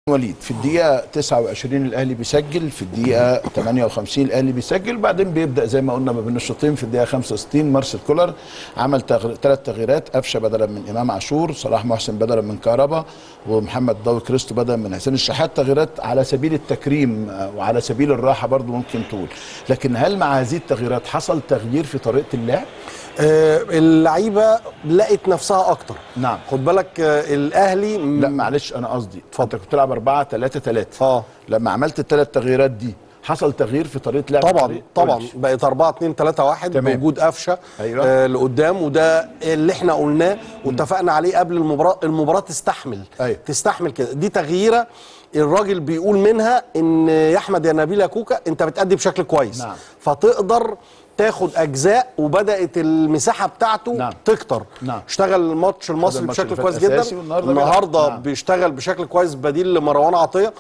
وليد في الدقيقة 29 الأهلي بيسجل في الدقيقة 58 الأهلي بيسجل بعدين بيبدأ زي ما قلنا ما بين الشوطين في الدقيقة 65 مارسيل كولر عمل تغ... ثلاث تغييرات قفشة بدلا من إمام عاشور صلاح محسن بدلا من كهربا ومحمد ضوي كريستو بدلا من حسين الشحات تغييرات على سبيل التكريم آه، وعلى سبيل الراحة برضو ممكن تقول لكن هل مع هذه التغييرات حصل تغيير في طريقة اللعب؟ آه، اللعيبه لقت نفسها اكتر نعم. خد بالك آه، الاهلي لا معلش أنا قصدي أنت كنت بتلعب 4 3 3 اه لما عملت الثلاث تغييرات دي حصل تغيير في طريقه لعب طبعا الفريق؟ طبعا قولش. بقت 4 2 3 1 تمام. بوجود قفشه أيوة. آه لقدام وده اللي احنا قلناه واتفقنا عليه قبل المباراه المباراه تستحمل أيوة. تستحمل كده دي تغييره الراجل بيقول منها ان يا احمد يا نبيل يا كوكا انت بتأدي بشكل كويس نعم. فتقدر تاخد اجزاء وبدات المساحه بتاعته نعم. تكتر نعم. اشتغل الماتش المصري الماتش بشكل اللي كويس فات جدا أساسي والنهاردة بيلعب. النهارده نعم. بيشتغل بشكل كويس بديل لمروان عطيه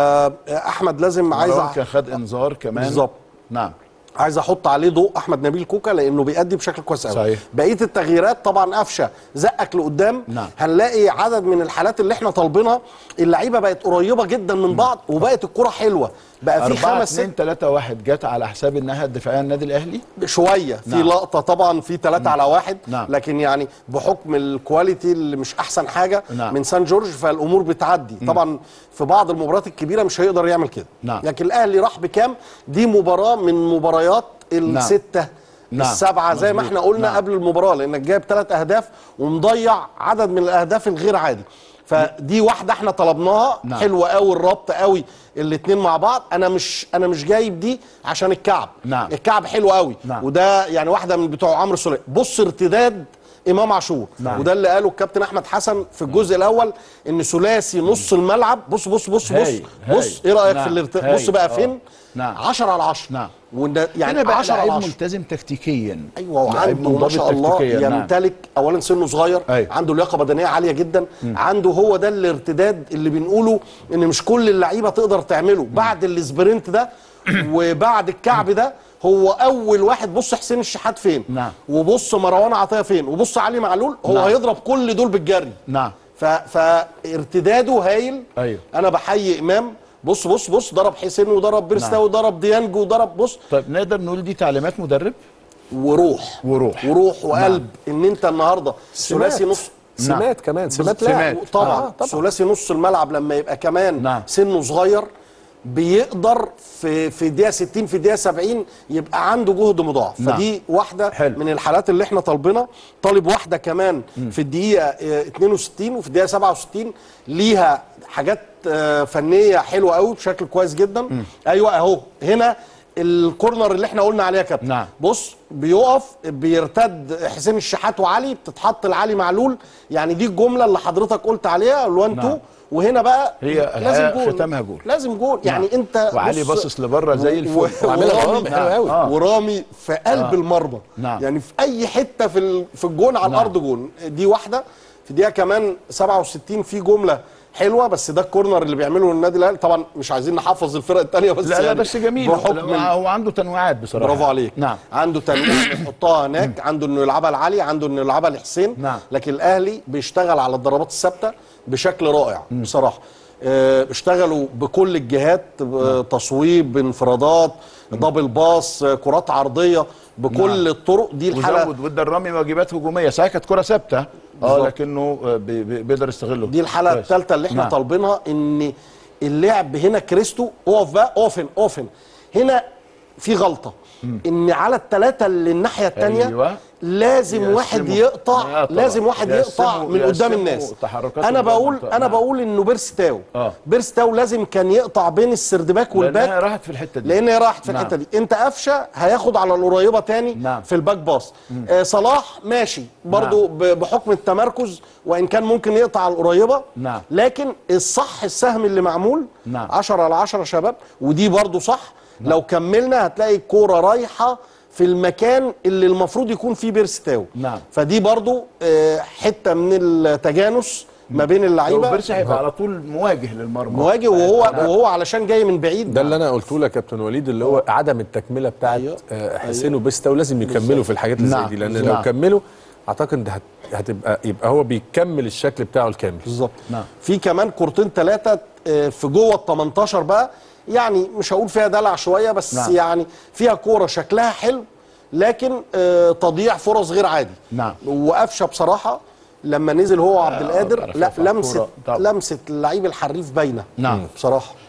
فاحمد لازم عايز مروان أح- كان خد انذار كمان بالظبط. نعم عايز احط عليه ضوء احمد نبيل كوكا لانه بيأدي بشكل كويس قوي صحيح. بقيه التغييرات طبعا قفشه زقك لقدام نعم. هنلاقي عدد من الحالات اللي احنا طالبينها اللعيبه بقت قريبه جدا من بعض وبقت الكره حلوه بقى في 4 خمس 2 ست 3 1 جت على حساب الناحيه الدفاعيه النادي الاهلي شويه في نعم. لقطه طبعا في ثلاثة على واحد نعم. لكن يعني بحكم الكواليتي اللي مش احسن حاجه نعم. من سان جورج فالامور بتعدي طبعا في بعض المباريات الكبيره مش هيقدر يعمل كده نعم. لكن الاهلي راح بكام دي مباراه من مباريات السته نعم. السبعه زي ما مظبوط. احنا قلنا نعم. قبل المباراه لانك جايب ثلاث اهداف ومضيع عدد من الاهداف الغير عادي فدي واحده احنا طلبناها نعم. حلوه قوي الربط قوي الاثنين مع بعض انا مش انا مش جايب دي عشان الكعب نعم. الكعب حلو قوي نعم. وده يعني واحده من بتوع عمرو سليم بص ارتداد امام عاشور نعم. وده اللي قاله الكابتن احمد حسن في الجزء الاول ان ثلاثي نص الملعب بص بص بص بص هاي، بص هاي. ايه رايك نعم. في الارتداد هاي. بص بقى آه. فين نعم. 10 على 10 نعم. وده يعني هنا بقى 10 على لعيب 10 ملتزم تكتيكيا ايوه لعيب وعنده ما منضبط شاء الله تكتيكياً، نعم. يمتلك اولا سنه صغير أيوة. عنده لياقه بدنيه عاليه جدا عنده هو ده الارتداد اللي بنقوله ان مش كل اللعيبه تقدر تعمله بعد السبرنت ده وبعد الكعب ده هو اول واحد بص حسين الشحات فين نعم. وبص مروان عطيه فين وبص علي معلول هو نعم. هيضرب كل دول بالجري نعم ف... فارتداده هايل أيوة. انا بحيي امام بص بص بص ضرب حسين وضرب بيرستاوي وضرب ديانج وضرب بص طيب نقدر نقول دي تعليمات مدرب وروح وروح. وروح وقلب ان انت النهارده ثلاثي نص سمات كمان سمات سمات. لاعب طبعا آه، طبعا ثلاثي نص الملعب لما يبقى كمان نعم. سنه صغير بيقدر في في دقيقه 60 في دقيقه 70 يبقى عنده جهد مضاعف نعم. فدي واحده حلو. من الحالات اللي احنا طالبينها طالب واحده كمان في الدقيقه آه، 62 وفي الدقيقه 67 ليها حاجات آه، فنيه حلوه قوي بشكل كويس جدا ايوه اهو هنا الكورنر اللي احنا قلنا عليه يا كابتن نعم. بص بيقف بيرتد حسين الشحات وعلي بتتحط لعلي معلول يعني دي الجمله اللي حضرتك قلت عليها الوان نعم. تو وهنا بقى هي لازم الحقيقة جول ختامها جول. لازم جول يعني نعم. انت وعلي بص- باصص لبره زي الفل و- وعاملها ورامي- برامج حلوة قوي. آه. ورامي في قلب آه. المرمى نعم. يعني في اي حته في ال- في الجون على نعم. الارض جون دي واحده في دقيقه كمان 67 في جمله حلوه بس ده الكورنر اللي بيعمله النادي الاهلي طبعا مش عايزين نحفظ الفرق الثانيه بس لا لا يعني بس جميل بحكم هو هو عنده تنويعات بصراحه برافو عليك نعم عنده تنويع إنه يحطها هناك عنده انه يلعبها لعلي عنده انه يلعبها لحسين نعم. لكن الاهلي بيشتغل على الضربات الثابته بشكل رائع بصراحه آه، اشتغلوا بكل الجهات آه، تصويب انفرادات دبل باص آه، كرات عرضيه بكل نعم. الطرق دي الحاله وزود وادى الرامي واجبات هجوميه صحيح كانت كره ثابته اه بالظبط. لكنه آه، بي- بي- بيقدر يستغله دي الحاله كويس. الثالثه اللي احنا نعم. طالبينها ان اللعب هنا كريستو اقف بقى اوفن اوفن هنا في غلطه ان على الثلاثه اللي الناحيه الثانيه أيوة. لازم واحد يقسموا. يقطع آه طبعا. لازم واحد يقطع يقسموا- من قدام يقسموا الناس تحركاتهم انا جوه بقول المنطقة. انا نعم. بقول انه بيرستاو آه. بيرستاو لازم كان يقطع بين السردباك والباك لانها راحت في الحته دي لان هي راحت في نعم. الحته دي انت قفشه هياخد على القريبه تاني نعم. في الباك باص آه صلاح ماشي برضو ب- بحكم التمركز وان كان ممكن يقطع على القريبه نعم. لكن الصح السهم اللي معمول نعم. 10 على 10 شباب ودي برضو صح لو كملنا هتلاقي الكوره رايحه في المكان اللي المفروض يكون فيه بيرستاو نعم. فدي برضو آه، حته من التجانس ما بين لو اللعيبه بيرسي هيبقى على طول مواجه للمرمى مواجه وهو وهو علشان جاي من بعيد ده اللي انا قلته لك يا كابتن وليد اللي هو عدم التكمله بتاعت أيوة. آه، حسين وبيستا ولازم يكملوا في الحاجات اللي زي نعم. دي لان نعم. لو كملوا اعتقد هت- هتبقى يبقى هو بيكمل الشكل بتاعه الكامل بالظبط نعم. في كمان كورتين ثلاثه آه، في جوه ال 18 بقى يعني مش هقول فيها دلع شويه بس نعم. نعم. يعني فيها كوره شكلها حلو لكن آه، تضييع فرص غير عادي نعم. وقفشه بصراحه لما نزل هو وعبد القادر بيعرف لا يرفع لمسه كورة طبعا. لمسه اللعيب الحريف باينه نعم. بصراحه